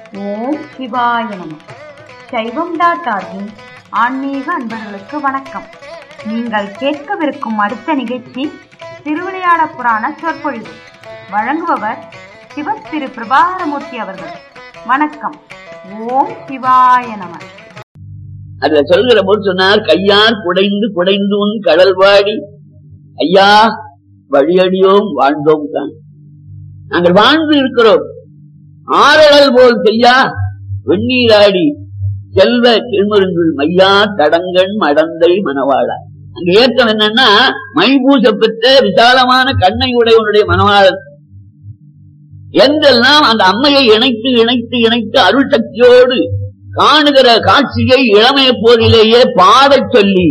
ஓம் சிவாய நம சைவம் டாட் ஆர்கின் ஆன்மீக அன்பர்களுக்கு வணக்கம் நீங்கள் கேட்கவிருக்கும் அடுத்த நிகழ்ச்சி திருவிளையாட புராண சொற்பொழிவு வழங்குபவர் சிவ திரு பிரபாகரமூர்த்தி அவர்கள் வணக்கம் ஓம் சிவாய நம அதுல சொல்கிற போது சொன்னார் கையார் குடைந்து குடைந்து உன் கடல்வாடி ஐயா வழியடியோம் வாழ்ந்தோம் தான் நாங்கள் வாழ்ந்து இருக்கிறோம் ஆரழல் போல் செய்யா வெந்நீராடி செல்வ திருமருங்குள் மையா தடங்கண் மடந்தை மணவாளா அங்க ஏற்றம் என்னன்னா மைபூச பெற்ற விசாலமான கண்ணை உடையவனுடைய மணவாளன் என்றெல்லாம் அந்த அம்மையை இணைத்து இணைத்து இணைத்து அருள் சக்தியோடு காணுகிற காட்சியை இளமைய போதிலேயே பாடச் சொல்லி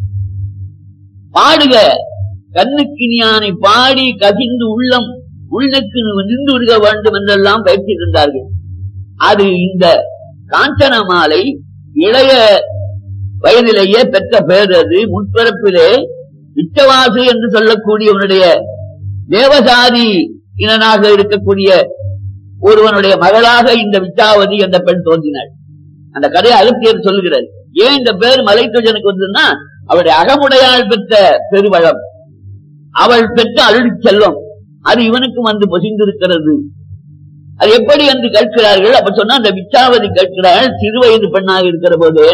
பாடுக கண்ணுக்கினியானை பாடி கசிந்து உள்ளம் உள்ளுக்கு நின்று விடுக வேண்டும் என்றெல்லாம் பயிற்சி இருந்தார்கள் அது இந்த காஞ்சன மாலை இளைய வயதிலேயே பெற்ற பேர் அது முற்பிறப்பிலே விச்சவாசு என்று சொல்லக்கூடியவனுடைய தேவசாதி இனனாக இருக்கக்கூடிய ஒருவனுடைய மகளாக இந்த விச்சாவதி என்ற பெண் தோன்றினாள் அந்த கதையை அகத்தியர் சொல்லுகிறார் ஏன் இந்த பேர் மலைத்துஜனுக்கு வந்ததுன்னா அவருடைய அகமுடையாள் பெற்ற பெருவளம் அவள் பெற்ற அருள் செல்வம் அது இவனுக்கும் வந்து பொசிந்திருக்கிறது அது எப்படி என்று கேட்கிறார்கள் அப்ப சொன்னா அந்த விச்சாவதி கேட்கிறாள் சிறு வயது பெண்ணாக இருக்கிற போது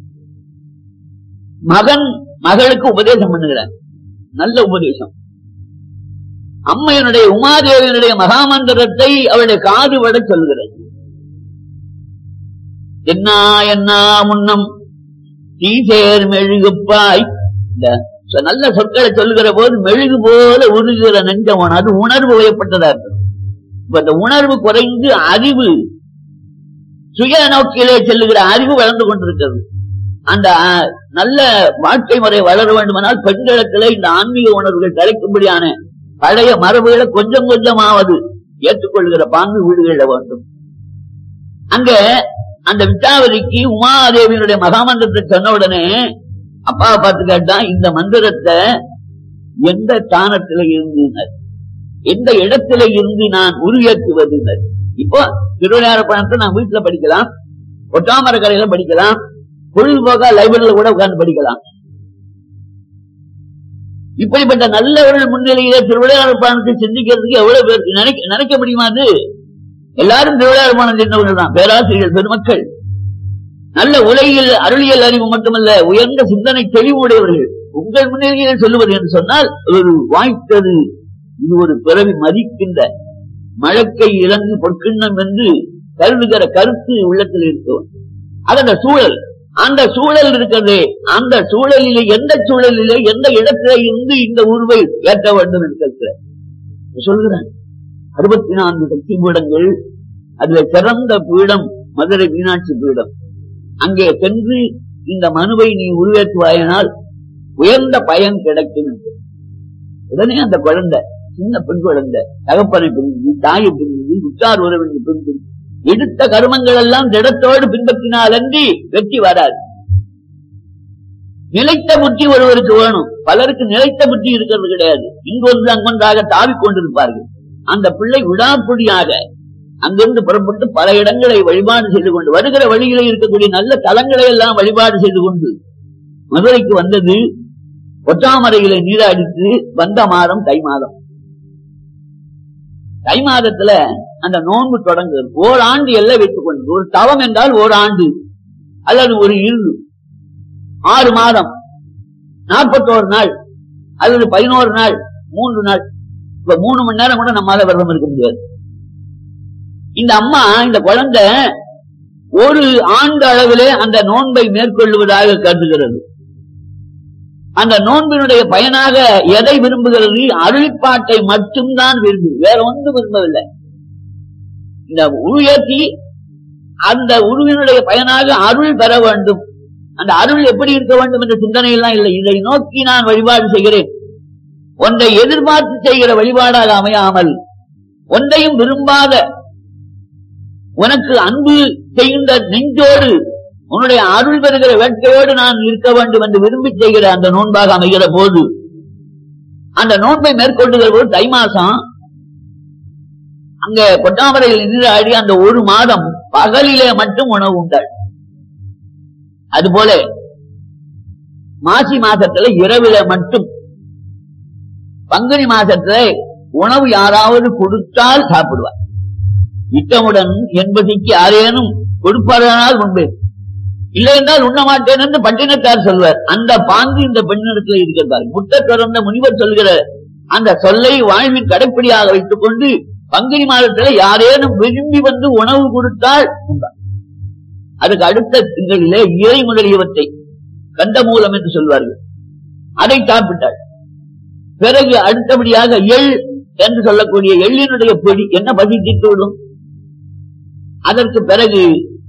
மகன் மகளுக்கு உபதேசம் பண்ணுகிறார் நல்ல உபதேசம் அம்மையனுடைய உமாதேவியனுடைய மகாமந்திரத்தை அவளுடைய காது வட சொல்கிறது என்னா என்னா முன்னம் தீசேர் மெழுகுப்பாய் இந்த சொ- நல்ல சொற்களை சொல்லுகிற போது மெழுகு போல உருகுகிற நெஞ்சவன் அது உணர்வு வயப்பட்டதா இருக்கு இப்ப இந்த உணர்வு குறைந்து அறிவு சுய நோக்கிலே செல்லுகிற அறிவு வளர்ந்து கொண்டிருக்கிறது அந்த அஹ், நல்ல வாழ்க்கை முறை வளர வேண்டுமானால் பெண்களிடத்திலே இந்த ஆன்மீக உணர்வுகள் தலைக்கும்படியான பழைய மரபுகளை கொஞ்சம் கொஞ்சமாவது ஏற்றுக்கொள்கிற பாங்கு வீடுகளில் வேண்டும் அங்க அந்த விச்சாவதிக்கு உமாதேவியினுடைய மகாமந்திரத்தை சொன்ன உடனே அப்பாவை பார்த்து கேட்டா இந்த மந்திரத்தை எந்த ஸ்தானத்தில இருந்தனர் எந்த இடத்துல இருந்து நான் உருவேற்றுவதுனர் இப்போ திருவிளையாட பணத்தை நான் வீட்டுல படிக்கலாம் ஒட்டாமர கரையில படிக்கலாம் பொழுதுபோக்கா லைப்ரரியில கூட உட்கார்ந்து படிக்கலாம் இப்படிப்பட்ட நல்லவர்கள் முன்னிலையிலே திருவிளையாட பணத்தை சிந்திக்கிறதுக்கு எவ்வளவு பேருக்கு நினைக்க நினைக்க முடியுமா அது எல்லாரும் திருவிளையாட பணம் சின்னவர்கள் தான் பேராசிரியர்கள் பெருமக்கள் நல்ல உலகில் அருளியல் அறிவு மட்டுமல்ல உயர்ந்த சிந்தனை தெளிவு உடையவர்கள் உங்கள் முன்னிலையில் சொல்லுவது என்று சொன்னால் ஒரு வாய்த்தது இது ஒரு பிறவி மதிக்கின்ற மழக்கை இறங்கு பொற்கிண்ணம் என்று கருதுகிற கருத்து உள்ளத்தில் இருக்கும் அது அந்த சூழல் அந்த சூழல் இருக்கிறதே அந்த சூழலிலே எந்த சூழலிலே எந்த இடத்திலே இருந்து இந்த உருவை ஏற்ற வேண்டும் என்று கேட்கிறேன் சொல்கிறேன் அறுபத்தி நான்கு சக்தி பீடங்கள் அதுல சிறந்த பீடம் மதுரை மீனாட்சி பீடம் அங்கே சென்று இந்த மனுவை நீ உருவேற்றுவாயினால் உயர்ந்த பயன் கிடைக்கும் என்று உடனே அந்த குழந்தை சின்ன பெண் குழந்தை தகப்பனை பிரிந்து தாயை பிரிந்து உற்றார் உறவினை பிரிந்து எடுத்த கருமங்கள் எல்லாம் திடத்தோடு பின்பற்றினால் அன்றி வெற்றி வராது நிலைத்த புத்தி ஒருவருக்கு வேணும் பலருக்கு நிலைத்த புத்தி இருக்கிறது கிடையாது இங்கொன்று அங்கொன்றாக தாவிக் கொண்டிருப்பார்கள் அந்த பிள்ளை விடாப்புடியாக அங்கிருந்து புறப்பட்டு பல இடங்களை வழிபாடு செய்து கொண்டு வருகிற வழியிலே இருக்கக்கூடிய நல்ல தலங்களை எல்லாம் வழிபாடு செய்து கொண்டு மதுரைக்கு வந்தது ஒற்றாமரையில நீராடித்து வந்த மாதம் தை மாதம் தை மாதத்துல அந்த நோன்பு தொடங்குது ஓராண்டு எல்லை வைத்துக் கொண்டு ஒரு தவம் என்றால் ஓராண்டு அல்லது ஒரு இரு ஆறு மாதம் நாற்பத்தோரு நாள் அல்லது பதினோரு நாள் மூன்று நாள் இப்ப மூணு மணி நேரம் கூட நம்மால விரதம் இருக்க முடியாது இந்த அம்மா இந்த குழந்தை ஒரு ஆண்டு அளவிலே அந்த நோன்பை மேற்கொள்வதாக கருதுகிறது அந்த நோன்பினுடைய பயனாக எதை விரும்புகிறது அருளிப்பாட்டை மட்டும்தான் விரும்பு வேற ஒன்றும் விரும்பவில்லை இந்த உருவேற்றி அந்த உருவினுடைய பயனாக அருள் பெற வேண்டும் அந்த அருள் எப்படி இருக்க வேண்டும் என்ற சிந்தனை எல்லாம் இல்லை இதை நோக்கி நான் வழிபாடு செய்கிறேன் ஒன்றை எதிர்பார்த்து செய்கிற வழிபாடாக அமையாமல் ஒன்றையும் விரும்பாத உனக்கு அன்பு செய்கின்ற நெஞ்சோடு உன்னுடைய அருள் பெறுகிற வேட்கையோடு நான் இருக்க வேண்டும் என்று விரும்பி செய்கிற அந்த நோன்பாக அமைகிற போது அந்த நோன்பை மேற்கொண்டுகிற போது தை மாசம் அங்க கொட்டாமரையில் நீராடி அந்த ஒரு மாதம் பகலிலே மட்டும் உணவு உண்டாள் அதுபோல மாசி மாசத்துல இரவில மட்டும் பங்குனி மாசத்துல உணவு யாராவது கொடுத்தால் சாப்பிடுவார் இட்டமுடன் என்பதைக்கு யாரேனும் கொடுப்பாரானால் உண்டு இல்லை என்றால் உண்ண மாட்டேன் என்று பட்டினத்தார் சொல்வார் அந்த பாங்கு இந்த பெண்ணிடத்துல இருக்கிறார் முட்ட திறந்த முனிவர் சொல்கிற அந்த சொல்லை வாழ்வின் கடைப்பிடியாக வைத்துக் கொண்டு பங்குனி மாதத்துல யாரேனும் விரும்பி வந்து உணவு கொடுத்தால் உண்டார் அதுக்கு அடுத்த திங்களிலே இறை முதலியவற்றை கண்டமூலம் என்று சொல்வார்கள் அதை சாப்பிட்டாள் பிறகு அடுத்தபடியாக எள் என்று சொல்லக்கூடிய எள்ளினுடைய பொடி என்ன பசி தீர்த்து விடும் அதற்கு பிறகு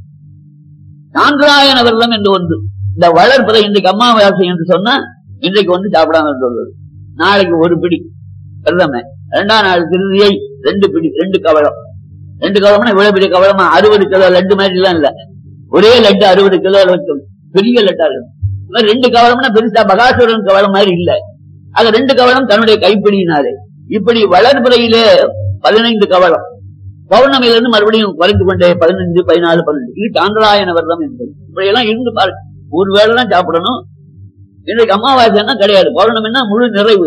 சாந்திராயன விரதம் என்று ஒன்று இந்த வளர்ப்பதை இன்றைக்கு அமாவாசை என்று சொன்னா இன்றைக்கு வந்து சாப்பிடாம சொல்வது நாளைக்கு ஒரு பிடி விரதமே இரண்டாம் நாள் திருதியை ரெண்டு பிடி ரெண்டு கவளம் ரெண்டு கவளம்னா இவ்வளவு பெரிய கவளமா அறுபது கிலோ லட்டு மாதிரி எல்லாம் இல்ல ஒரே லட்டு அறுபது கிலோ இருக்கும் பெரிய லட்டா இருக்கும் இந்த மாதிரி ரெண்டு கவளம்னா பெருசா பகாசுரன் கவளம் மாதிரி இல்ல அது ரெண்டு கவளம் தன்னுடைய கைப்பிடியினாலே இப்படி வளர்பிறையிலே பதினைந்து கவளம் பௌர்ணமியில இருந்து மறுபடியும் குறைந்து கொண்டே பதினஞ்சு பதினாலு பதினஞ்சு இது சாந்திராயன விரதம் என்பது இப்படி எல்லாம் இருந்து பாரு ஒரு வேளை தான் சாப்பிடணும் இன்றைக்கு அமாவாசைன்னா கிடையாது பௌர்ணமின்னா முழு நிறைவு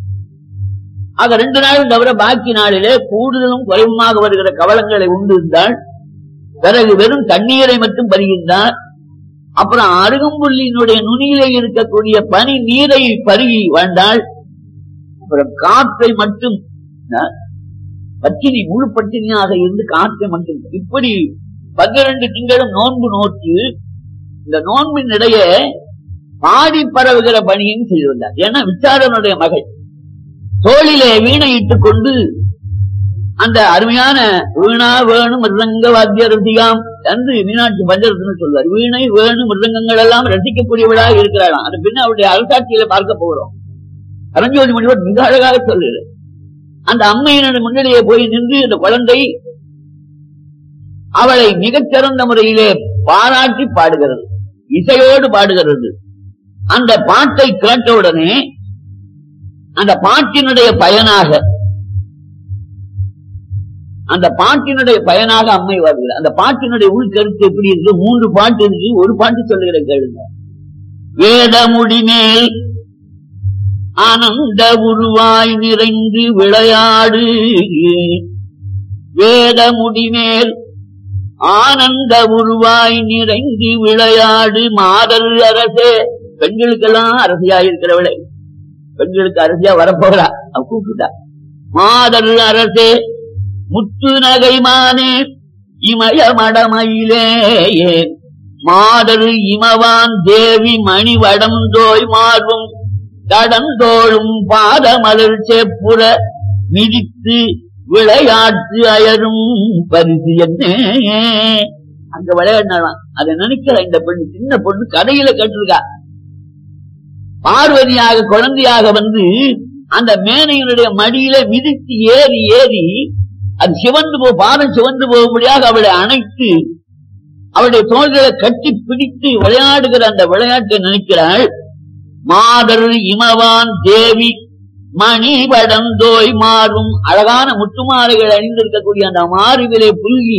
ஆக ரெண்டு நாளும் தவிர பாக்கி நாளிலே கூடுதலும் குறைவுமாக வருகிற கவலங்களை உண்டு இருந்தால் பிறகு வெறும் தண்ணீரை மட்டும் பருகின்றார் அப்புறம் அருகம்புல்லினுடைய நுனியிலே இருக்கக்கூடிய பனி நீரை பருகி வாழ்ந்தால் அப்புறம் காற்றை மட்டும் அஹ், பட்டினி முழு பட்டினியாக இருந்து காற்றை மட்டும் இப்படி பன்னிரண்டு திங்களும் நோன்பு நோக்கி இந்த நோன்பின் இடையே பாடி பரவுகிற பணியும் செய்து வந்தார் ஏன்னா விச்சாரனுடைய மகள் தோளிலே வீணை இட்டுக் கொண்டு அந்த அருமையான வீணா வேணு மிருதங்க வாத்திய ரசிகாம் என்று மீனாட்சி பஞ்சரத்னம் சொல்வார் வீணை வேணு மிருதங்கங்கள் எல்லாம் ரசிக்கக்கூடியவளாக இருக்கிறாளாம் அது பின்ன அவருடைய அரசாட்சியில பார்க்க போகிறோம் பரஞ்சோதி முனிவர் மிக அழகாக சொல்லுகிறார் அந்த அம்மையினுடைய முன்னிலையே போய் நின்று இந்த குழந்தை அவளை மிகச் சிறந்த முறையிலே பாராட்டி பாடுகிறது இசையோடு பாடுகிறது அந்த பாட்டை கேட்டவுடனே அந்த பாட்டினுடைய பயனாக அந்த பாட்டினுடைய பயனாக அம்மை வருகிறார் அந்த பாட்டினுடைய உள்கருத்து எப்படி இருக்கு மூன்று பாட்டு இருக்கு ஒரு பாட்டு சொல்லுகிற கேளுங்க வேதமுடி மேல் ஆனந்த உருவாய் நிறைந்து விளையாடு வேதமுடி மேல் ஆனந்த உருவாய் நிறைந்து விளையாடு மாதர் அரசே பெண்களுக்கெல்லாம் அரசியா இருக்கிறவளை பெண்களுக்கு அரசியா வரப்போகிறா அவ கூப்பிட்டா மாதர் அரசே முத்து நகைமானே இமய மடமயிலே மாதரு இமவான் தேவி மணி வடந்தோய் மார்பும் கடந்தோளும் பாதமலர் செப்புற மிதித்து விளையாட்டு அயரும் பரிசு என்ன அங்க விளையாடினாலாம் அதை நினைக்கிற இந்த பெண் சின்ன பொண்ணு கதையில கேட்டிருக்கா பார்வதியாக குழந்தையாக வந்து அந்த மேனையினுடைய மடியில மிதித்து ஏறி ஏறி அது சிவந்து போ பாதம் சிவந்து போகும்படியாக அவளை அணைத்து அவளுடைய தோள்களை கட்டி பிடித்து விளையாடுகிற அந்த விளையாட்டை நினைக்கிறாள் மாதர் இமவான் தேவி மணி படந்தோய் மாறும் அழகான முத்துமாலைகள் அணிந்திருக்கக்கூடிய அந்த மாறுவிலை புல்கி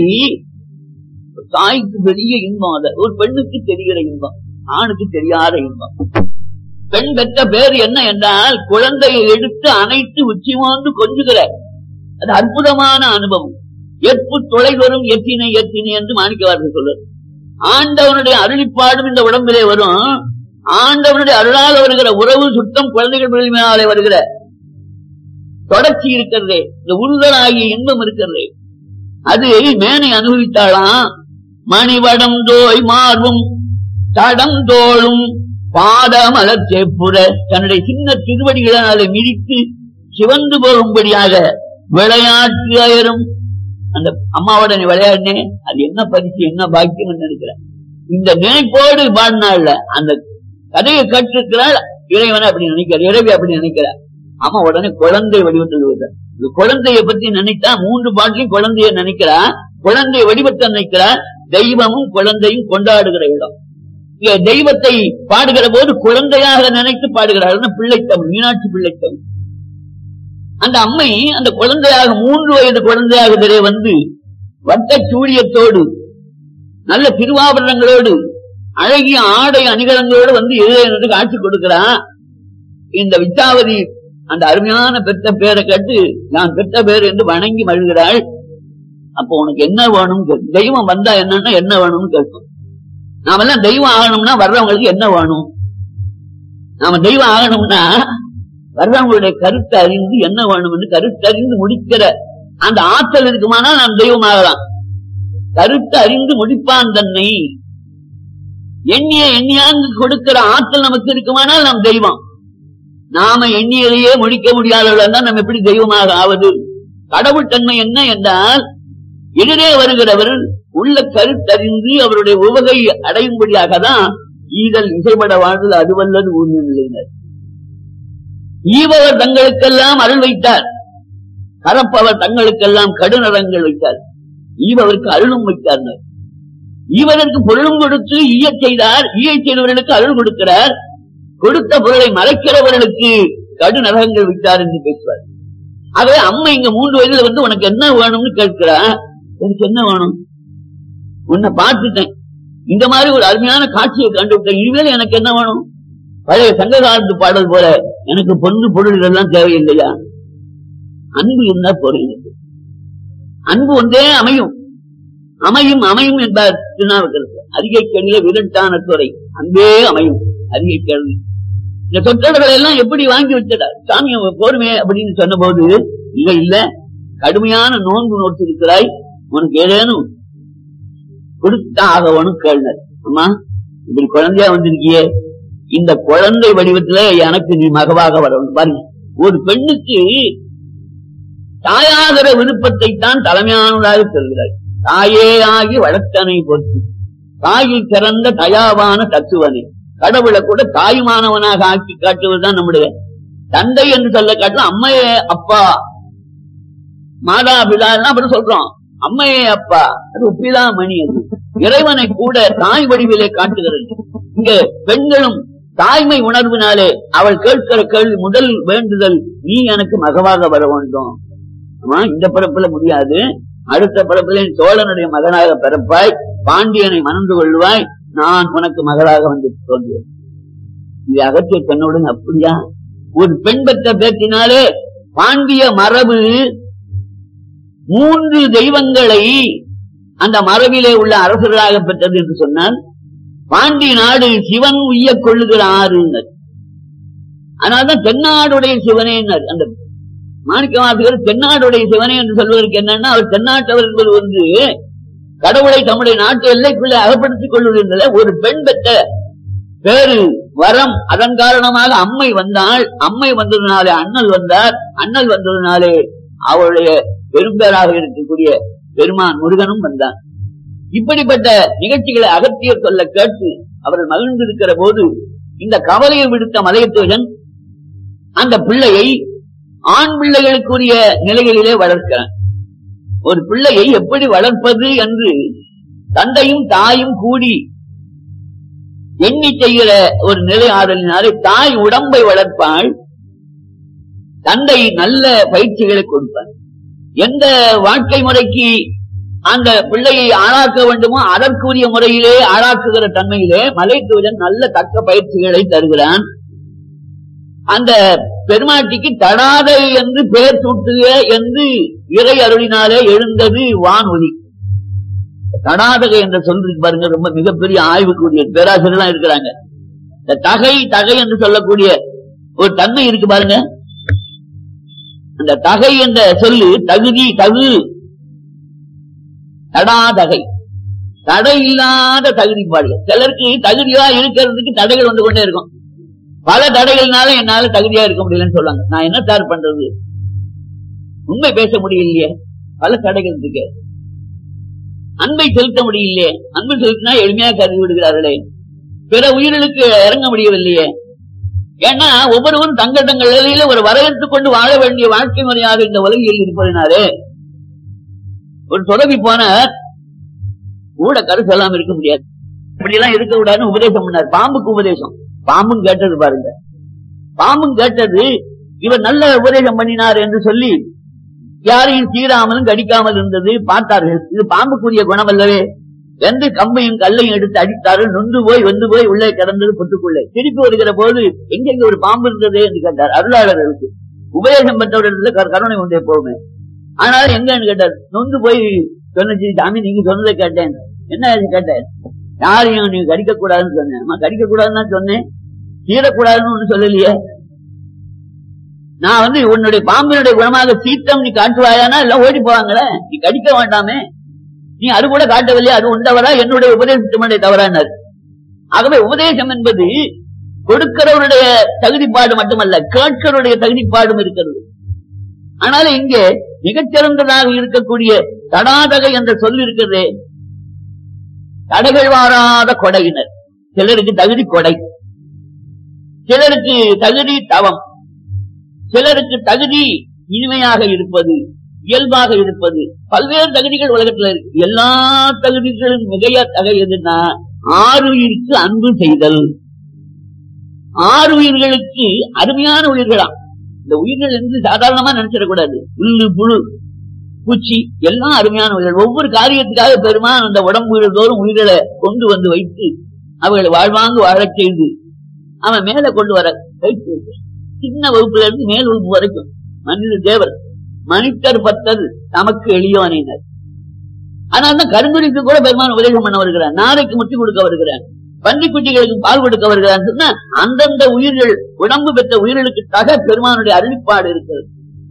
தாய்க்கு பெரிய இன்பம் அது ஒரு பெண்ணுக்கு தெரிகிற இன்பம் ஆணுக்கு தெரியாத இன்பம் பெண் பெற்ற பேர் என்ன என்றால் குழந்தையை எடுத்து அணைத்து உச்சிமோந்து கொஞ்சுகிற அது அற்புதமான அனுபவம் எப்பு தொலைவரும் எத்தினை எத்தினை என்று மாணிக்கவார்கள் சொல்றார் ஆண்டவனுடைய அருளிப்பாடும் இந்த உடம்பிலே வரும் ஆண்டவனுடைய அருளால் வருகிற உறவு சுத்தம் குழந்தைகள் மேலே வருகிற தொடர்ச்சி இருக்கிறதே இந்த உருதல் ஆகிய இன்பம் இருக்கிறதே அது மேனை அனுபவித்தாளாம் மணிவடம் தோய் மார்பும் தடம் தோளும் பாதமலர் செப்புற தன்னுடைய சின்ன திருவடிகளால் மிதித்து சிவந்து போகும்படியாக விளையாட்டு அயரும் அந்த அம்மாவோட நீ விளையாடினேன் அது என்ன பரிசு என்ன பாக்கியம் நினைக்கிறேன் இந்த நினைப்போடு பாடினாள்ல அந்த கதையை கற்றுக்கிறாள் இறைவனை அப்படி நினைக்கிறார் இறைவி அப்படி நினைக்கிறார் அம்மா உடனே குழந்தை வடிவத்தில் வருகிறார். இந்த குழந்தையை பத்தி நினைத்தா மூன்று பாட்டிலையும் குழந்தைய நினைக்கிறா குழந்தை வடிவத்தை நினைக்கிறா தெய்வமும் குழந்தையும் கொண்டாடுகிற இடம் இங்க தெய்வத்தை பாடுகிற போது குழந்தையாக நினைத்து பாடுகிறார் பிள்ளைத்தமிழ் மீனாட்சி பிள்ளைத்தமிழ் அந்த அம்மை அந்த குழந்தையாக மூன்று வயது குழந்தையாக திரை வந்து வட்ட சூழியத்தோடு நல்ல திருவாபரணங்களோடு அழகிய ஆடை அணிகலங்களோடு வந்து எழுதுறதுக்கு காட்சி கொடுக்கிறான் இந்த வித்தாவதி அந்த அருமையான பெற்ற பேரை கேட்டு நான் பெற்ற பேர் என்று வணங்கி மழுகிறாள் அப்போ உனக்கு என்ன வேணும் கேட்கும். தெய்வம் வந்தா என்னன்னா என்ன வேணும்னு கேட்கும் நாமெல்லாம் தெய்வம் ஆகணும்னா வர்றவங்களுக்கு என்ன வேணும் நாம தெய்வம் ஆகணும்னா வர்றவங்களுடைய கருத்தை அறிந்து என்ன வேணும் என்று கருத்தை அறிந்து முடிக்கிற அந்த ஆற்றல் இருக்குமானா நாம் தெய்வம் ஆகலாம் கருத்தை அறிந்து முடிப்பான் தன்னை எண்ணிய எண்ணியாங்கு கொடுக்கிற ஆற்றல் நமக்கு இருக்குமானால் நாம் தெய்வம் நாம எண்ணியதையே முடிக்க முடியாதவர்கள் தான் நம்ம எப்படி தெய்வமாக ஆவது கடவுள் தன்மை என்ன என்றால் எதிரே வருகிறவர் உள்ள கருத்தறிந்து அவருடைய உவகை அடையும்படியாக தான் ஈதல் இசைப்பட வாழ்தல் அதுவல்லது ஊர்ந்த நிலையினர் ஈபவர் தங்களுக்கெல்லாம் அருள் வைத்தார் கரப்பவர் தங்களுக்கெல்லாம் கடுநரங்கள் வைத்தார் ஈபவருக்கு அருளும் வைத்தார் ஈவதற்கு பொருளும் கொடுத்து ஈயச் செய்தார் ஈயச் செய்தவர்களுக்கு அருள் கொடுக்கிறார் கொடுத்த பொருளை மறைக்கிறவர்களுக்கு கடு நரகங்கள் விட்டார் என்று பேசுவார் ஆகவே அம்மா இங்க மூன்று வயதுல வந்து உனக்கு என்ன வேணும்னு கேட்கிறா எனக்கு என்ன வேணும் உன்னை பார்த்துட்டேன் இந்த மாதிரி ஒரு அருமையான காட்சியை கண்டுவிட்டேன் இனிமேல் எனக்கு என்ன வேணும் பழைய சங்க காலத்து பாடல் போல எனக்கு பொண்ணு பொருள் இதெல்லாம் தேவையில்லையா அன்பு இருந்தா பொருள் அன்பு ஒன்றே அமையும் அமையும் அமையும் என்பார் திருநாவுக்கரசு அதிகை கேள்வியில விரட்டான துறை அன்பே அமையும் அதிகை கேள்வி இந்த சொற்றொடர்களை எல்லாம் எப்படி வாங்கி வச்சிடா சாமி போருமே அப்படின்னு சொன்ன போது இல்ல இல்ல கடுமையான நோன்பு நோட்டு இருக்கிறாய் உனக்கு ஏதேனும் கொடுத்தாகவனும் கேள்னர் அம்மா இப்படி குழந்தையா வந்திருக்கியே இந்த குழந்தை வடிவத்துல எனக்கு நீ மகவாக வரணும் பாருங்க ஒரு பெண்ணுக்கு தாயாகிற விருப்பத்தை தான் தலைமையானதாக சொல்கிறார் தாயே ஆகி வளர்த்தனை பொறுத்து தாயில் சிறந்த தயாவான தத்துவனை கடவுளை கூட தாயுமானவனாக ஆக்கி காட்டுவதுதான் நம்முடைய தந்தை என்று சொல்ல காட்டலாம் அம்மையே அப்பா மாதா பிதா எல்லாம் அப்படி சொல்றோம் அம்மையே அப்பா அது ஒப்பிதா மணி அது இறைவனை கூட தாய் வடிவிலே காட்டுகிறது இங்க பெண்களும் தாய்மை உணர்வினாலே அவள் கேட்கிற கேள்வி முதல் வேண்டுதல் நீ எனக்கு மகவாக வர வேண்டும் ஆமா இந்த பிறப்புல முடியாது அடுத்த பிறப்பில் என் சோழனுடைய மகனாக பிறப்பாய் பாண்டியனை மணந்து கொள்வாய் நான் உனக்கு மகளாக வந்து தோன்றுவேன் இது அகற்றிய பெண்ணுடன் அப்படியா ஒரு பெண் பெற்ற பேச்சினாலே பாண்டிய மரபு மூன்று தெய்வங்களை அந்த மரபிலே உள்ள அரசர்களாக பெற்றது என்று சொன்னால் பாண்டி நாடு சிவன் உய்ய கொள்ளுகிற ஆறுனர் அதனால்தான் தென்னாடுடைய சிவனே அந்த மாணிக்கவாசிகர் தென்னாடுடைய சிவனே என்று சொல்வதற்கு என்னன்னா அவர் தென்னாட்டவர் என்பது வந்து கடவுளை தம்முடைய நாட்டு எல்லைக்குள்ளே அகப்படுத்திக் கொள்வதில் ஒரு பெண் பெற்ற பேரு வரம் அதன் காரணமாக அம்மை வந்தாள் அம்மை வந்ததுனாலே அண்ணல் வந்தார் அண்ணல் வந்ததுனாலே அவருடைய பெரும்பேராக இருக்கக்கூடிய பெருமான் முருகனும் வந்தான் இப்படிப்பட்ட நிகழ்ச்சிகளை அகத்தியர் சொல்ல கேட்டு அவர்கள் மகிழ்ந்திருக்கிற போது இந்த கவலையை விடுத்த மலையத்துவன் அந்த பிள்ளையை ஆண் பிள்ளைகளுக்குரிய நிலைகளிலே வளர்க்கிறான் ஒரு பிள்ளையை எப்படி வளர்ப்பது என்று தந்தையும் தாயும் கூடி எண்ணி செய்கிற ஒரு நிலை ஆதலினாலே தாய் உடம்பை வளர்ப்பாள் தந்தை நல்ல பயிற்சிகளை கொடுப்பார் எந்த வாழ்க்கை முறைக்கு அந்த பிள்ளையை ஆளாக்க வேண்டுமோ அதற்குரிய முறையிலே ஆளாக்குகிற தன்மையிலே மலைத்துவன் நல்ல தக்க பயிற்சிகளை தருகிறான் அந்த பெருமாட்டிக்கு தடாதை என்று பெயர் சூட்டுக என்று இறை அருளினாலே எழுந்தது வானொலி தடாதகை என்ற சொல்றதுக்கு பாருங்க ரொம்ப மிகப்பெரிய ஆய்வுக்குரிய பேராசிரியர்லாம் இருக்கிறாங்க இந்த தகை தகை என்று சொல்லக்கூடிய ஒரு தன்மை இருக்கு பாருங்க அந்த தகை என்ற சொல்லு தகுதி தகு தடாதகை தடை இல்லாத தகுதி பாடுகள் சிலருக்கு தகுதியா இருக்கிறதுக்கு தடைகள் வந்து கொண்டே இருக்கும் பல தடைகள்னால என்னால தகுதியா இருக்க முடியலன்னு சொல்லுவாங்க நான் என்ன சார் பண்றது உண்மை பேச முடியலையே பல தடைகள் இருக்கு அன்பை செலுத்த முடியலையே அன்பு செலுத்தினா எளிமையா கருதி விடுகிறார்களே பிற உயிர்களுக்கு இறங்க முடியவில்லையே ஏன்னா ஒவ்வொருவரும் தங்கள் தங்கள் நிலையில ஒரு வரையறுத்துக் கொண்டு வாழ வேண்டிய வாழ்க்கை முறையாக இந்த உலகில் இருப்பதனாலே ஒரு துறவி போன கூட கருத்து எல்லாம் இருக்க முடியாது இப்படி எல்லாம் இருக்க கூடாதுன்னு உபதேசம் பண்ணார் பாம்புக்கு உபதேசம் பாம்பும் கேட்டது பாருங்க பாம்பும் கேட்டது இவர் நல்ல உபதேசம் பண்ணினார் என்று சொல்லி யாரையும் சீராமலும் கடிக்காமல் இருந்தது பார்த்தார்கள் இது பாம்புக்குரிய குணம் அல்லவே என்று கம்பையும் கல்லையும் எடுத்து அடித்தார்கள் நொந்து போய் வந்து போய் உள்ளே கிடந்தது புத்துக்குள்ளே திருப்பி வருகிற போது எங்கெங்க ஒரு பாம்பு இருந்ததே என்று கேட்டார் அருளாளர்களுக்கு உபதேசம் பெற்றவரிடத்துல கரு- கருணை உண்டே போகுமே ஆனால் எங்கன்னு கேட்டார் நொந்து போய் சொன்னச்சு சாமி நீங்க சொன்னதை கேட்டேன் என்ன ஆச்சு கேட்டேன் யாரையும் நீங்க கடிக்க கூடாதுன்னு சொன்னேன் அம்மா கடிக்க கூடாதுன்னு தான் சொன்னேன் சீரக்கூடாதுன்னு ஒண்ணு சொல்லலையே நான் வந்து உன்னுடைய பாம்பினுடைய குணமாக சீத்தம் நீ காட்டுவாயானா எல்லாம் ஓடி போவாங்களே நீ கடிக்க வேண்டாமே நீ அது கூட காட்டவில்லை அது உண்டவரா என்னுடைய உபதேசத்தினுடைய தவறானார் ஆகவே உபதேசம் என்பது கொடுக்கிறவருடைய தகுதிப்பாடு மட்டுமல்ல கேட்கிறவருடைய தகுதிப்பாடும் இருக்கிறது ஆனால் இங்கே மிகச்சிறந்ததாக இருக்கக்கூடிய தடாதகை என்ற சொல் இருக்கிறதே தடைகள் வாராத கொடையினர் சிலருக்கு தகுதி கொடை சிலருக்கு தகுதி தவம் சிலருக்கு தகுதி இனிமையாக இருப்பது இயல்பாக இருப்பது பல்வேறு தகுதிகள் உலகத்துல இருக்கு எல்லா தகுதிகளும் மிகைய தகையதுன்னா ஆறுயிருக்கு அன்பு செய்தல் ஆறு உயிர்களுக்கு அருமையான உயிர்களாம் இந்த உயிர்கள் என்று சாதாரணமா நினைச்சிடக்கூடாது புல்லு புழு பூச்சி எல்லாம் அருமையான உயிர்கள் ஒவ்வொரு காரியத்துக்காக பெருமான் அந்த உடம்பு தோறும் உயிர்களை கொண்டு வந்து வைத்து அவர்களை வாழ்வாங்கு வாழச் செய்து அவன் மேல கொண்டு வர வைத்து வைக்கிறான். சின்ன வகுப்புல இருந்து மேல் வகுப்பு வரைக்கும் மனித தேவர் மனிதர் பத்தர் தமக்கு எளியோனினர் ஆனா அந்த கருங்குடிக்கு கூட பெருமான் உபதேசம் பண்ண வருகிறார் நாரைக்கு முட்டி கொடுக்க வருகிறார் பன்றி குட்டிகளுக்கு பால் கொடுக்க வருகிறார் சொன்னா அந்தந்த உயிர்கள் உடம்பு பெற்ற உயிர்களுக்கு தக பெருமானுடைய அருளிப்பாடு இருக்கிறது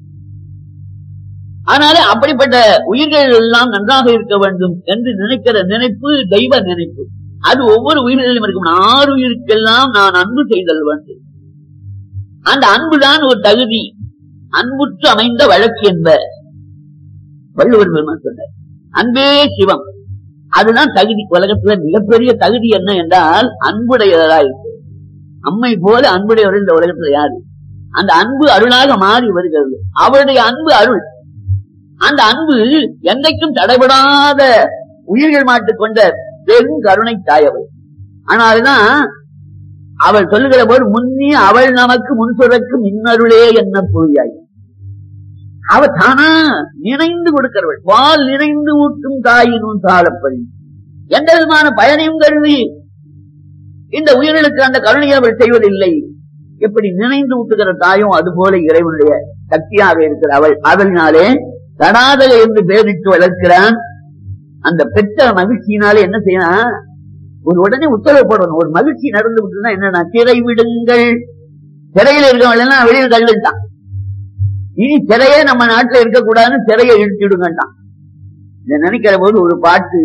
ஆனாலே அப்படிப்பட்ட உயிர்கள் எல்லாம் நன்றாக இருக்க வேண்டும் என்று நினைக்கிற நினைப்பு தெய்வ நினைப்பு அது ஒவ்வொரு உயிர்களிலும் இருக்கும் ஆறு உயிருக்கெல்லாம் நான் அன்பு செய்தல் வேண்டும் அந்த அன்புதான் ஒரு தகுதி அன்புற்று அமைந்த வழக்கு என்ப வள்ளுவர் பெருமான் சொன்னார் அன்பே சிவம் அதுதான் தகுதி உலகத்துல மிகப்பெரிய தகுதி என்ன என்றால் அன்புடையதா இருக்கு அம்மை போல அன்புடையவர் இந்த உலகத்துல யாரு அந்த அன்பு அருளாக மாறி வருகிறது அவருடைய அன்பு அருள் அந்த அன்பு என்றைக்கும் தடைபடாத உயிர்கள் மாட்டுக் கொண்ட பெரும் கருணை தாயவள் ஆனால்தான் அவள் சொல்லுகிற போது முன்னி அவள் நமக்கு முன் சுரக்கும் இன்னருளே என்ன பொழியாய் அவ தானா நிறைந்து கொடுக்கிறவள் பால் நிறைந்து ஊட்டும் தாயினும் தாழப்படி எந்த விதமான பயனையும் கருதி இந்த உயிர்களுக்கு அந்த கருணையை அவள் செய்வதில்லை எப்படி நினைந்து ஊட்டுகிற தாயும் அதுபோல இறைவனுடைய சக்தியாக இருக்கிற அவள் அவளினாலே தடாதக என்று பெயரிட்டு வளர்க்கிறான் அந்த பெற்ற மகிழ்ச்சியினாலே என்ன செய்யணும் ஒரு உடனே உத்தரவு போடணும் ஒரு மகிழ்ச்சி நடந்து விட்டுனா என்னன்னா சிறை விடுங்கள் சிறையில் இருக்கவங்க எல்லாம் வெளியில் தள்ளிட்டான் இனி சிறையே நம்ம நாட்டுல இருக்கக்கூடாதுன்னு சிறையை இழுத்திடுங்கட்டான் இதை நினைக்கிற போது ஒரு பாட்டு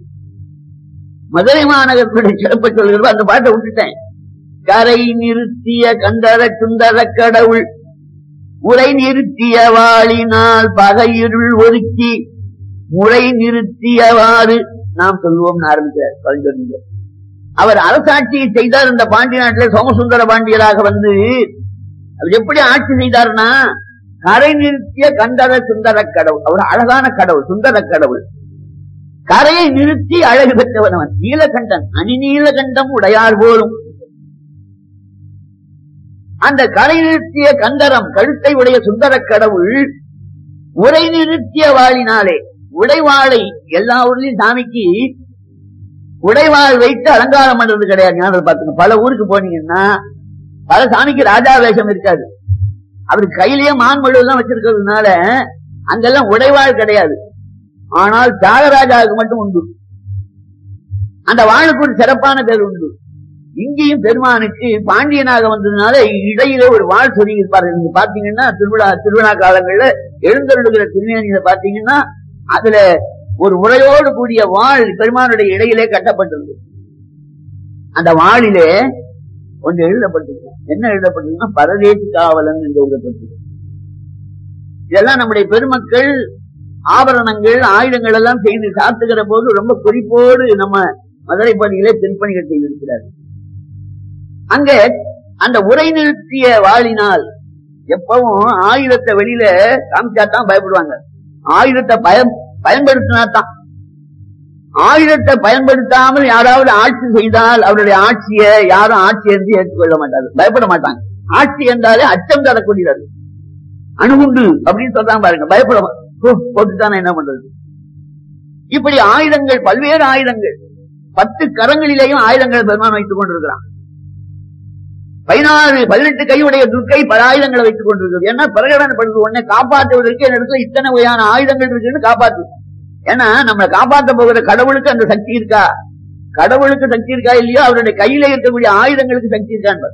மதுரை மாநகரத்துடைய சிறப்பை சொல்கிறப்ப அந்த பாட்டை விட்டுட்டேன் கரை நிறுத்திய கந்தர சுந்தர கடவுள் உரை நிறுத்திய வாழினால் பகையிருள் ஒதுக்கி முறை நிறுத்தியவாறு நாம் சொல்லுவோம் ஆரம்பிக்கிறார் கவிஞர் அவர் அரசாட்சியை செய்தார் இந்த பாண்டிய நாட்டிலே சோமசுந்தர பாண்டியராக வந்து அவர் எப்படி ஆட்சி செய்தார்னா கரை நிறுத்திய கந்தர சுந்தர கடவுள் அவர் அழகான கடவுள் சுந்தர கடவுள் கரையை நிறுத்தி அழகு பெற்றவன் அவன் நீலகண்டன் அணி நீலகண்டம் உடையார் போலும் அந்த கரை நிறுத்திய கந்தரம் கழுத்தை உடைய சுந்தர கடவுள் உரை நிறுத்திய வாழினாலே உடைவாளை எல்லா ஊர்லயும் சாமிக்கு உடைவாள் வைத்து அலங்காரம் பண்றது கிடையாது ஞாபகம் பார்த்துங்க பல ஊருக்கு போனீங்கன்னா பல சாமிக்கு ராஜா வேஷம் இருக்காது அவருக்கு கையிலேயே மான் மழுவெல்லாம் வச்சிருக்கிறதுனால அங்கெல்லாம் உடைவாள் கிடையாது ஆனால் தியாகராஜாவுக்கு மட்டும் உண்டு அந்த வாளுக்கு ஒரு சிறப்பான பேர் உண்டு இங்கேயும் பெருமானுக்கு பாண்டியனாக வந்ததுனால இடையில ஒரு வாழ் சொல்லி இருப்பாரு நீங்க பாத்தீங்கன்னா திருவிழா திருவிழா காலங்கள்ல எழுந்தருளுகிற திருமேனியில பாத்தீங்கன்னா அதுல ஒரு உரையோடு கூடிய வாழ் பெருமானுடைய இடையிலே கட்டப்பட்டிருக்கு அந்த வாளிலே ஒன்று எழுதப்பட்டிருக்கு என்ன எழுதப்பட்டிருக்குன்னா பரதேசி காவலன் என்று எழுதப்பட்டிருக்கு இதெல்லாம் நம்முடைய பெருமக்கள் ஆபரணங்கள் ஆயுதங்கள் எல்லாம் செய்து சாத்துகிற போது ரொம்ப குறிப்போடு நம்ம மதுரை பணியிலே திருப்பணிகள் செய்திருக்கிறார் அங்க அந்த உரை நிறுத்திய வாழினால் எப்பவும் ஆயுதத்தை வெளியில காமிச்சாதான் பயப்படுவாங்க ஆயுதத்தை பயம் பயன்படுத்தினாதான் ஆயுதத்தை பயன்படுத்தாமல் யாராவது ஆட்சி செய்தால் அவருடைய ஆட்சியை யாரும் ஆட்சி என்று ஏற்றுக்கொள்ள மாட்டாங்க பயப்பட மாட்டாங்க ஆட்சி என்றாலே அச்சம் தரக்கூடியது அணுகுண்டு அப்படின்னு சொல்றாங்க பாருங்க பயப்பட போட்டுட்டான என்ன பண்றது இப்படி ஆயுதங்கள் பல்வேறு ஆயுதங்கள் பத்து கரங்களிலேயும் ஆயுதங்கள் பெருமான் வைத்துக் கொண்டிருக்கிறான் பதினாறு பதினெட்டு கையுடைய துர்க்கை பல ஆயுதங்களை வைத்துக் கொண்டிருக்கிறது ஏன்னா பிரகடனப்படுது உடனே காப்பாற்றுவதற்கு என் இடத்துல இத்தனை வகையான ஆயுதங்கள் இருக்குன்னு காப்பாத்து ஏன்னா நம்மளை காப்பாற்ற போகிற கடவுளுக்கு அந்த சக்தி இருக்கா கடவுளுக்கு சக்தி இருக்கா இல்லையோ அவருடைய கையில இருக்கக்கூடிய ஆயுதங்களுக்கு சக்தி இருக்கான்னு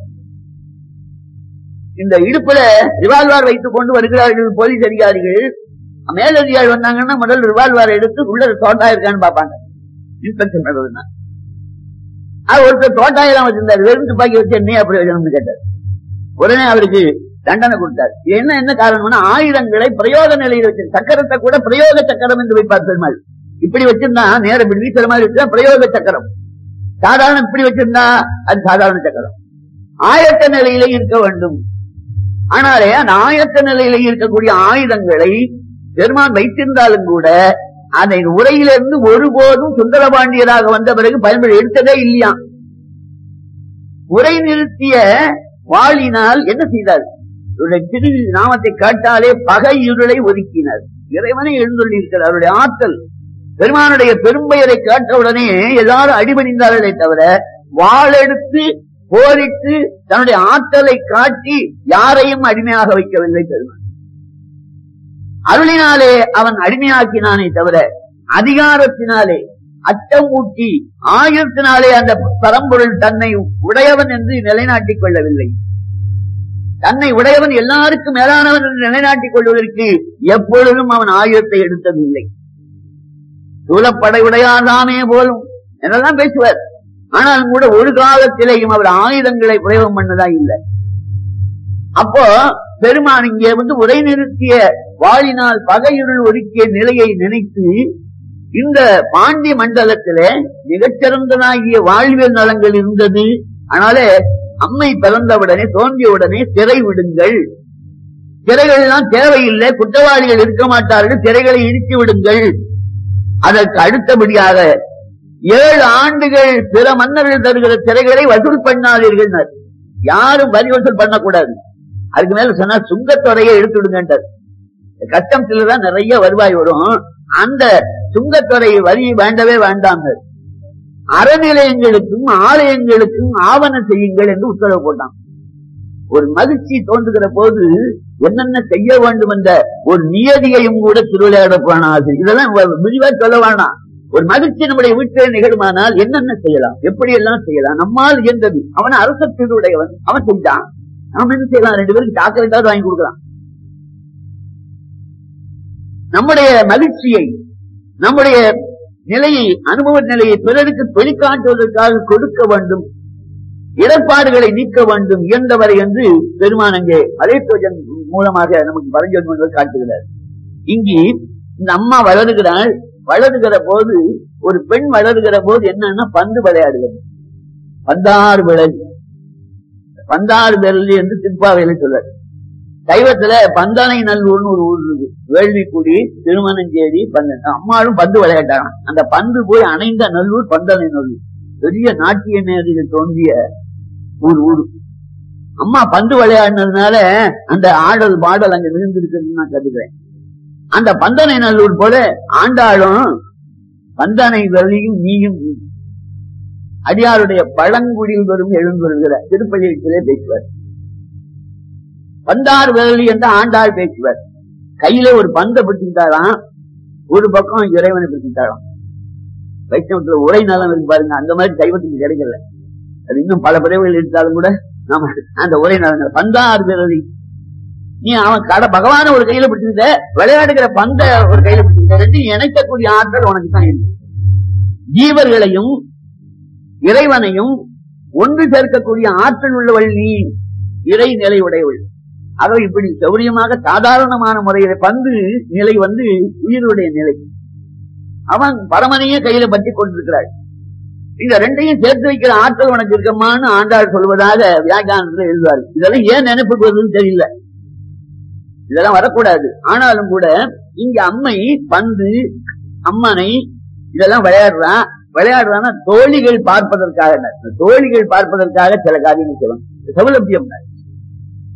இந்த இடுப்புல ரிவால்வார் வைத்துக் கொண்டு வருகிறார்கள் போலீஸ் அதிகாரிகள் மேலதிகாரி வந்தாங்கன்னா முதல் ரிவால்வார் எடுத்து உள்ள தோட்டா இருக்கான்னு பாப்பாங்க இன்ஸ்பெக்ஷன் பண்றதுன்னா அது ஒருத்தர் தோட்டாயெல்லாம் வச்சிருந்தாரு வெறும் துப்பாக்கி வச்சு என்ன பிரயோஜனம்னு கேட்டார் உடனே அவருக்கு தண்டனை கொடுத்தார் இது என்ன என்ன காரணம்னா ஆயுதங்களை பிரயோக நிலையில் வச்சு சக்கரத்தை கூட பிரயோக சக்கரம் என்று வைப்பார் பெருமாள் இப்படி வச்சிருந்தா நேரம் இப்படி வீசுற மாதிரி வச்சா பிரயோக சக்கரம் சாதாரண இப்படி வச்சிருந்தா அது சாதாரண சக்கரம் ஆயத்த நிலையிலே இருக்க வேண்டும் ஆனாலே அந்த ஆயத்த நிலையில இருக்கக்கூடிய ஆயுதங்களை பெருமான் வைத்திருந்தாலும் கூட அதை உரையிலிருந்து ஒருபோதும் சுந்தரபாண்டியராக வந்த பிறகு பயன்பட எடுத்ததே இல்லையா உரை நிறுத்திய வாழினால் என்ன செய்தார் இவருடைய திரு நாமத்தை காட்டாலே பகை இருளை ஒதுக்கினார் இறைவனை எழுந்துள்ளி இருக்கிறார் அவருடைய ஆற்றல் பெருமானுடைய பெரும்பெயரை காட்டவுடனே எல்லாரும் அடிபணிந்தார்களே தவிர வாளெடுத்து போரிட்டு தன்னுடைய ஆற்றலை காட்டி யாரையும் அடிமையாக வைக்கவில்லை பெருமான் அருளினாலே அவன் அடிமையாக்கினானே தவிர அதிகாரத்தினாலே அச்சம் ஊட்டி ஆயுதத்தினாலே அந்த பரம்பொருள் தன்னை உடையவன் என்று நிலைநாட்டிக் கொள்ளவில்லை தன்னை உடையவன் எல்லாருக்கும் மேலானவன் என்று நிலைநாட்டிக் கொள்வதற்கு எப்பொழுதும் அவன் ஆயுதத்தை எடுத்ததில்லை சூழப்படை உடையாதானே போலும் என்றெல்லாம் பேசுவார் ஆனால் கூட ஒரு காலத்திலேயும் அவர் ஆயுதங்களை பிரயோகம் பண்ணதா இல்லை அப்போ பெருமான் இங்கே வந்து உரை நிறுத்திய வாழினால் பகையுருள் ஒதுக்கிய நிலையை நினைத்து இந்த பாண்டி மண்டலத்திலே மிகச்சிறந்ததாகிய வாழ்வியல் நலங்கள் இருந்தது ஆனாலே அம்மை பிறந்தவுடனே தோன்றியவுடனே சிறை விடுங்கள் சிறைகள் எல்லாம் தேவையில்லை குற்றவாளிகள் இருக்க மாட்டார்கள் சிறைகளை இடித்து விடுங்கள் அதற்கு அடுத்தபடியாக ஏழு ஆண்டுகள் பிற மன்னர்கள் தருகிற சிறைகளை வசூல் பண்ணாதீர்கள் யாரும் வரி வசூல் பண்ணக்கூடாது அதுக்கு மேல சொன்னா சுங்கத்துறையை எடுத்துடுங்கன்றார் கஸ்டம்ஸ்ல தான் நிறைய வருவாய் வரும் அந்த சுங்கத்துறை வரி வேண்டவே வேண்டாங்க அறநிலையங்களுக்கும் ஆலயங்களுக்கும் ஆவணம் செய்யுங்கள் என்று உத்தரவு போட்டான் ஒரு மகிழ்ச்சி தோன்றுகிற போது என்னென்ன செய்ய வேண்டும் என்ற ஒரு நியதியையும் கூட திருவிளையாட போனாது இதெல்லாம் விரிவா சொல்ல வேணாம் ஒரு மகிழ்ச்சி நம்முடைய வீட்டில் நிகழுமானால் என்னென்ன செய்யலாம் எப்படி எல்லாம் செய்யலாம் நம்மால் இயந்தது அவன் அரசத்தினுடையவன் அவன் செஞ்சான் நாம என்ன செய்யலாம் ரெண்டு பேருக்கு சாக்லேட்டாவது வாங்கி கொடுக்கலாம் நம்முடைய மகிழ்ச்சியை நம்முடைய நிலையை அனுபவ நிலையை பிறருக்கு வெளிக்காட்டுவதற்காக கொடுக்க வேண்டும் இடர்பாடுகளை நீக்க வேண்டும் இயன்றவரை என்று பெருமான் அங்கே அலேத்தோஜன் மூலமாக நமக்கு பரஞ்சொன்மங்கள் காட்டுகிறார் இங்கு இந்த அம்மா வளருகிறாள் வளருகிற போது ஒரு பெண் வளருகிற போது என்னன்னா பந்து விளையாடுகிறது பந்தாறு விளக்கு பந்தாறு விரலி என்று திருப்பாவையில சொல்றாரு சைவத்துல பந்தானை நல்லூர்னு ஒரு ஊர் இருக்கு வேள்விக்குடி திருமணஞ்சேரி பந்தன் அம்மாளும் பந்து விளையாட்டாங்க அந்த பந்து போய் அணைந்த நல்லூர் பந்தானை நல்லூர் பெரிய நாட்டிய நேரில் தோன்றிய ஒரு ஊர் அம்மா பந்து விளையாடினதுனால அந்த ஆடல் பாடல் அங்க மிகுந்திருக்குன்னு நான் கருதுகிறேன் அந்த பந்தனை நல்லூர் போல ஆண்டாளும் பந்தனை வழியும் நீயும் அடியாருடைய பழங்குடியில் வரும் எழுந்துருகிற திருப்பதியிலே பேசுவார் பந்தார் வேலி என்று ஆண்டாள் பேசுவார் கையில ஒரு பந்தை பிடிச்சிட்டாராம் ஒரு பக்கம் இறைவனை பிடிச்சிட்டாராம் வைஷ்ணவத்துல உரை நலம் இருக்கு பாருங்க அந்த மாதிரி சைவத்துக்கு கிடைக்கல அது இன்னும் பல பிறவைகள் எடுத்தாலும் கூட நாம அந்த உரை நலன் பந்தார் விரலி நீ அவன் கட பகவான ஒரு கையில பிடிச்சிருந்த விளையாடுகிற பந்த ஒரு கையில பிடிச்சிருந்த ரெண்டையும் இணைக்கக்கூடிய ஆற்றல் உனக்கு தான் இருக்கு ஜீவர்களையும் இறைவனையும் ஒன்று சேர்க்கக்கூடிய ஆற்றல் உள்ளவள் நீ இறை நிலை உடையவள் ஆக இப்படி சௌரியமாக சாதாரணமான முறையில பந்து நிலை வந்து உயிருடைய நிலை அவன் பரமனையே கையில பற்றி கொண்டிருக்கிறாள் இந்த ரெண்டையும் சேர்த்து வைக்கிற ஆற்றல் உனக்கு இருக்கமான்னு ஆண்டாள் சொல்வதாக வியாக்கியானத்துல எழுதுவார் இதெல்லாம் ஏன் நினைப்புக்கு வருதுன்னு தெரியல இதெல்லாம் வரக்கூடாது ஆனாலும் கூட இங்க அம்மை பந்து அம்மனை இதெல்லாம் விளையாடுறா விளையாடுறான்னா தோழிகள் பார்ப்பதற்காக தோழிகள் பார்ப்பதற்காக சில காரியங்கள் செய்வாங்க சௌலபியம்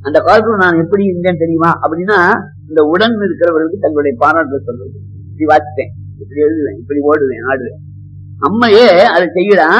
அந்த காலத்துல நான் எப்படி இருந்தேன் தெரியுமா அப்படின்னா இந்த உடன் இருக்கிறவர்களுக்கு தங்களுடைய பாராட்டு சொல்றது இப்படி வாசித்தேன் இப்படி எழுதுவேன் இப்படி ஓடுவேன் ஆடுவேன் அம்மையே அதை செய்யறான்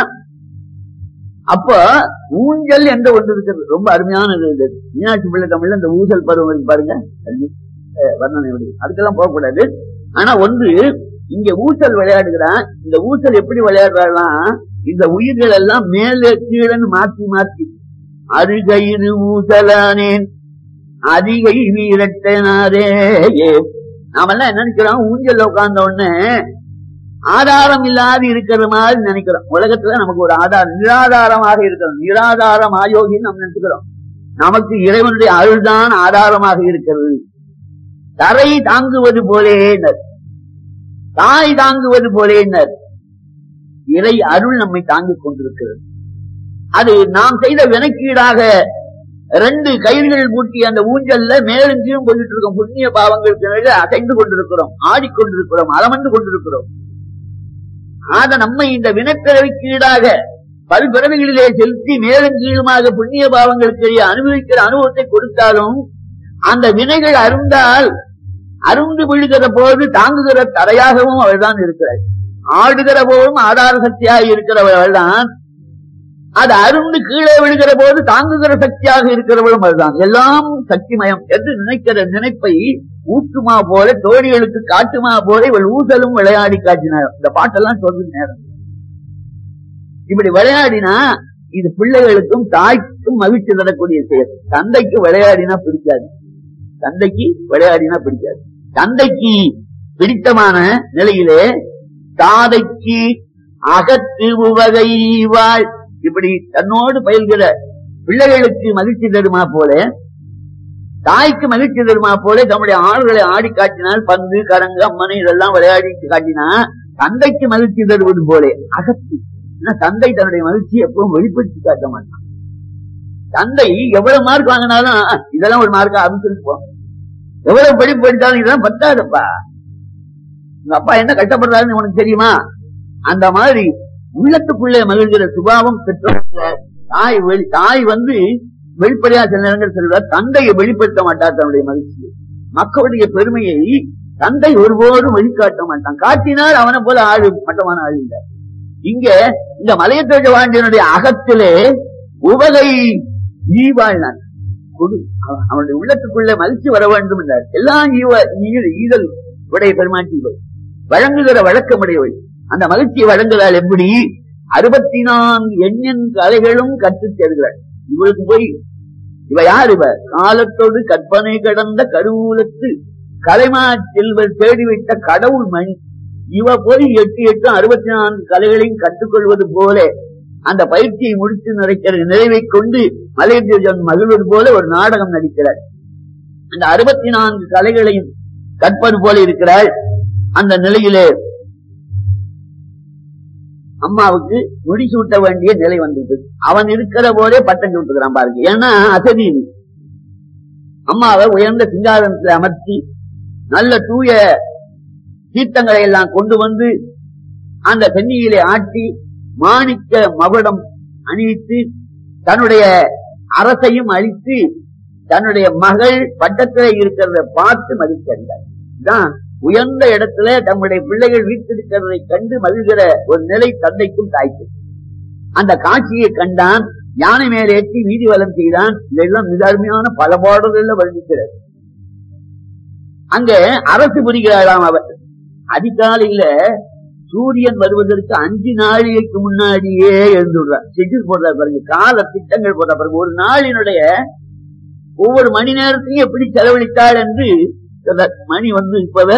அப்ப ஊஞ்சல் என்ற ஒன்று இருக்கிறது ரொம்ப அருமையானது இது மீனாட்சி பிள்ளை தமிழ்ல இந்த ஊசல் பருவம் இருக்கு பாருங்க அது, அஹ், வர்ணனை வருது அதுக்கெல்லாம் போகக்கூடாது ஆனா ஒன்று இங்க ஊசல் விளையாடுகிறான் இந்த ஊசல் எப்படி விளையாடுறாலாம் இந்த உயிர்கள் எல்லாம் மேலே கீழன்னு மாத்தி மாத்தி அருகயிறு ஊசலானேன் அதிகை வீரட்டனாரே நாமெல்லாம் என்ன நினைக்கிறோம் ஊஞ்சல்ல உட்கார்ந்த உடனே ஆதாரம் இல்லாது இருக்கிற மாதிரி நினைக்கிறோம் உலகத்துல நமக்கு ஒரு ஆதாரம் நிராதாரமாக இருக்கிறோம் நிராதாரம் ஆயோகின்னு நம்ம நினைச்சுக்கிறோம் நமக்கு இறைவனுடைய அருள்தான் ஆதாரமாக இருக்கிறது தரை தாங்குவது போலேனர் தாய் தாங்குவது போலேனர் இறை அருள் நம்மை தாங்கிக் கொண்டிருக்கிறது அது நாம் செய்த வினக்கீடாக ரெண்டு கயிறுகள் பூட்டி அந்த ஊஞ்சல்ல மேலும் கீழும் போயிட்டு இருக்கோம் புண்ணிய பாவங்களுக்கு மேல அசைந்து கொண்டிருக்கிறோம் ஆடிக்கொண்டிருக்கிறோம் அலமந்து கொண்டிருக்கிறோம் ஆக நம்மை இந்த வினப்பிறவிக்கு ஈடாக பல்பிறவிகளிலே செலுத்தி மேலும் கீழுமாக புண்ணிய பாவங்களுக்கு அனுபவிக்கிற அனுபவத்தை கொடுத்தாலும் அந்த வினைகள் அருந்தால் அருந்து விழுகிற போது தாங்குகிற தரையாகவும் அவள்தான் இருக்கிறாள் ஆடுகிற போதும் ஆதார சக்தியாக இருக்கிறவள் தான் அது அருந்து கீழே விழுகிற போது தாங்குகிற சக்தியாக இருக்கிறவளும் அதுதான் எல்லாம் சக்திமயம் என்று நினைக்கிற நினைப்பை ஊட்டுமா போல தோழிகளுக்கு காட்டுமா போல இவள் ஊசலும் விளையாடி காட்டினார் இந்த பாட்டெல்லாம் சொல்ற நேரம் இப்படி விளையாடினா இது பிள்ளைகளுக்கும் தாய்க்கும் மகிழ்ச்சி தரக்கூடிய செயல் தந்தைக்கு விளையாடினா பிடிக்காது தந்தைக்கு விளையாடினா பிடிக்காது தந்தைக்கு பிடித்தமான நிலையிலே தாதைக்கு அகத்து உவகை வாழ் இப்படி தன்னோடு பயில்கிற பிள்ளைகளுக்கு மகிழ்ச்சி தருமா போல தாய்க்கு மகிழ்ச்சி தருமா போல தம்முடைய ஆள்களை ஆடி காட்டினால் பந்து கரங்கு அம்மனை இதெல்லாம் விளையாடி காட்டினா தந்தைக்கு மகிழ்ச்சி தருவது போல அகத்து ஏன்னா தந்தை தன்னுடைய மகிழ்ச்சியை எப்பவும் வெளிப்படுத்தி காட்ட மாட்டான் தந்தை எவ்வளவு மார்க் வாங்கினாலும் "ஆ, இதெல்லாம் ஒரு மார்க்கா அப்படின்னு போ எவ்வளவு வெளிப்படுத்தாலும் இதெல்லாம் பத்தாதுப்பா உங்க அப்பா என்ன கஷ்டப்படுறாருன்னு உனக்கு தெரியுமா அந்த மாதிரி உள்ளத்துக்குள்ளே மகிழ்கிற சுபாவம் பெற்றோர் தாய் வெளி தாய் வந்து வெளிப்படையா சில நேரங்கள் சொல்றார் தந்தையை வெளிப்படுத்த மாட்டார் தன்னுடைய மகிழ்ச்சியை மக்களுடைய பெருமையை தந்தை ஒருபோதும் வெளிக்காட்ட மாட்டான் காட்டினால் அவனை போல ஆளு மட்டமான ஆள் இல்லை இங்க இந்த மலையத்தோஜ வாண்டியனுடைய அகத்திலே உவகை ஈவாழ்னான் கொடு அவன் அவனுடைய உள்ளத்துக்குள்ளே மகிழ்ச்சி வர வேண்டும் என்றார் எல்லாம் ஈவ ஈ- ஈதல் உடைய பெருமாட்டிகள் வழங்குகிற வழக்கமுடையவள் அந்த மகிழ்ச்சியை வழங்குகிறாள் எப்படி அறுபத்தி நான்கு எண்ணெண் கலைகளும் கற்றுத் தருகிறாள் இவளுக்கு போய் இவ யார் இவ காலத்தோடு கற்பனை கடந்த கருவூலத்து கலைமா செல்வர் தேடிவிட்ட கடவுள் மணி இவ போய் எட்டு எட்டு அறுபத்தி நான்கு கலைகளையும் கற்றுக்கொள்வது போல அந்த பயிற்சியை முடித்து நிறைக்கிற நிறைவை கொண்டு மலையன் மகிழ்வது போல ஒரு நாடகம் நடிக்கிறார் அந்த அறுபத்தி நான்கு கலைகளையும் கற்பது போல இருக்கிறாள் அந்த நிலையிலே அம்மாவுக்கு முடிசூட்ட வேண்டிய நிலை வந்தது அவன் இருக்கிற போதே பட்டம் சூட்டுகிறான் பாருங்க ஏன்னா அசதி இது. அம்மாவை உயர்ந்த சிங்காதனத்தில் அமர்த்தி நல்ல தூய தீர்த்தங்களை எல்லாம் கொண்டு வந்து அந்த சென்னியிலே ஆட்டி மாணிக்க மகுடம் அணிவித்து தன்னுடைய அரசையும் அழித்து தன்னுடைய மகள் பட்டத்திலே இருக்கிறத பார்த்து மதிக்கிறார் தான் உயர்ந்த இடத்துல தம்முடைய பிள்ளைகள் வீட்டிருக்கிறதை கண்டு மகிழ்கிற ஒரு நிலை தந்தைக்கும் தாய்க்கும் அந்த காட்சியை கண்டான் யானை மேல் ஏற்றி வீதி வலம் செய்தான் இதெல்லாம் மிக அருமையான பல பாடல்கள்ல வர்ணிக்கிறது அங்க அரசு புரிகிறாளாம் அவர் அதிகாலையில சூரியன் வருவதற்கு அஞ்சு நாழிகைக்கு முன்னாடியே எழுந்துடுறார் ஷெட்யூல் போடுறார் பாருங்க கால திட்டங்கள் போடுற பாருங்க ஒரு நாளினுடைய ஒவ்வொரு மணி நேரத்தையும் எப்படி செலவழித்தாள் என்று சொல்றார். மணி வந்து இப்பவ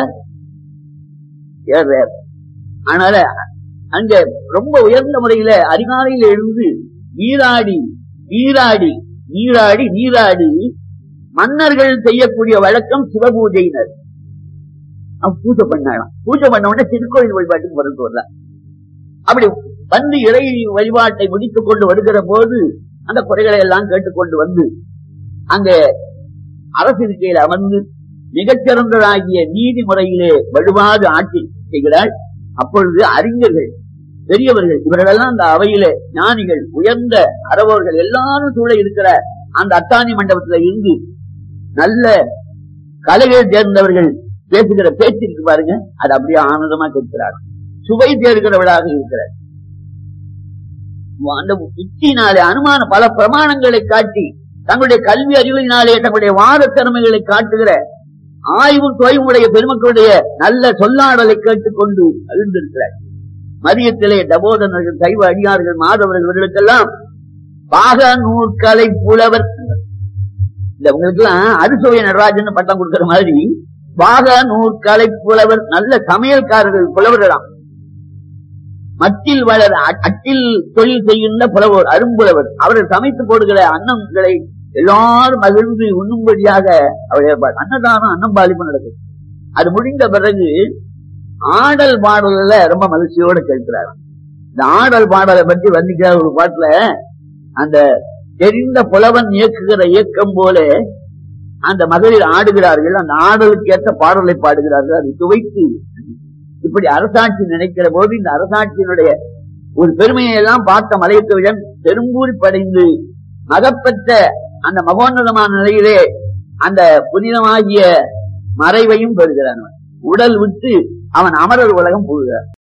ஏறார் அதனால அங்க ரொம்ப உயர்ந்த முறையில அதிகாலையில எழுந்து நீராடி நீராடி நீராடி நீராடி மன்னர்கள் செய்யக்கூடிய வழக்கம் சிவபூஜையினர் அவன் பூஜை பண்ணாலாம் பூஜை பண்ண உடனே திருக்கோயில் வழிபாட்டுக்கு புறத்து வரலாம் அப்படி வந்து இறை வழிபாட்டை முடித்துக் கொண்டு வருகிற போது அந்த குறைகளை எல்லாம் கேட்டுக்கொண்டு வந்து அங்க அரசு இருக்கையில் அமர்ந்து மிகச்சிறந்ததாகிய நீதிமுறையிலே வலுவாது ஆட்சி செய்கிறாள் அப்பொழுது அறிஞர்கள் பெரியவர்கள் இவர்களெல்லாம் அந்த அவையிலே ஞானிகள் உயர்ந்த அறவோர்கள் எல்லாரும் சூழ இருக்கிற அந்த அத்தானி மண்டபத்துல இருந்து நல்ல கலைகள் சேர்ந்தவர்கள் பேசுகிற பேச்சு இருக்கு பாருங்க அது அப்படியே ஆனந்தமா கேட்கிறார் சுவை தேடுகிறவளாக இருக்கிறார் அந்த யுக்தியினாலே அனுமான பல பிரமாணங்களை காட்டி தங்களுடைய கல்வி அறிவினாலே தங்களுடைய வாத திறமைகளை காட்டுகிற ஆய்வும் தொய்வுடைய பெருமக்களுடைய நல்ல சொல்லாடலை கேட்டுக்கொண்டு அழிந்திருக்கிறார் மதியத்திலே டபோதனர்கள் சைவ அடியார்கள் மாதவர்கள் இவர்களுக்கெல்லாம் பாக நூற்கலை புலவர் இந்த உங்களுக்கெல்லாம் அறுசுவை நடராஜன் பட்டம் கொடுக்கிற மாதிரி பாக நூற்கலை புலவர் நல்ல சமையல்காரர்கள் புலவர்களாம் மட்டில் வளர் அ- அட்டில் தொழில் செய்கின்ற புலவர் அரும்புலவர் அவர்கள் சமைத்து போடுகிற அன்னங்களை எல்லாரும் மகிழ்ந்து உண்ணும்படியாக அவர் ஏற்பாடு அன்னதானம் அன்னம்பாலிப்பு நடக்கும் அது முடிந்த பிறகு ஆடல் பாடல்ல ரொம்ப மகிழ்ச்சியோடு கேட்கிறார் இந்த ஆடல் பாடலை பற்றி வர்ணிக்கிற ஒரு பாட்டுல அந்த தெரிந்த புலவன் இயக்குகிற இயக்கம் போல அந்த மகளிர் ஆடுகிறார்கள் அந்த ஆடலுக்கு ஏற்ற பாடலை பாடுகிறார்கள் அதை துவைத்து இப்படி அரசாட்சி நினைக்கிற போது இந்த அரசாட்சியினுடைய ஒரு பெருமையை எல்லாம் பார்த்த மலையத்துவிடன் பெரும்பூரி படைந்து மகப்பெற்ற அந்த மகோன்னதமான நிலையிலே அந்த புனிதமாகிய மறைவையும் பெறுகிறான் அவன். உடல் விட்டு அவன் அமரர் உலகம் போகிறார்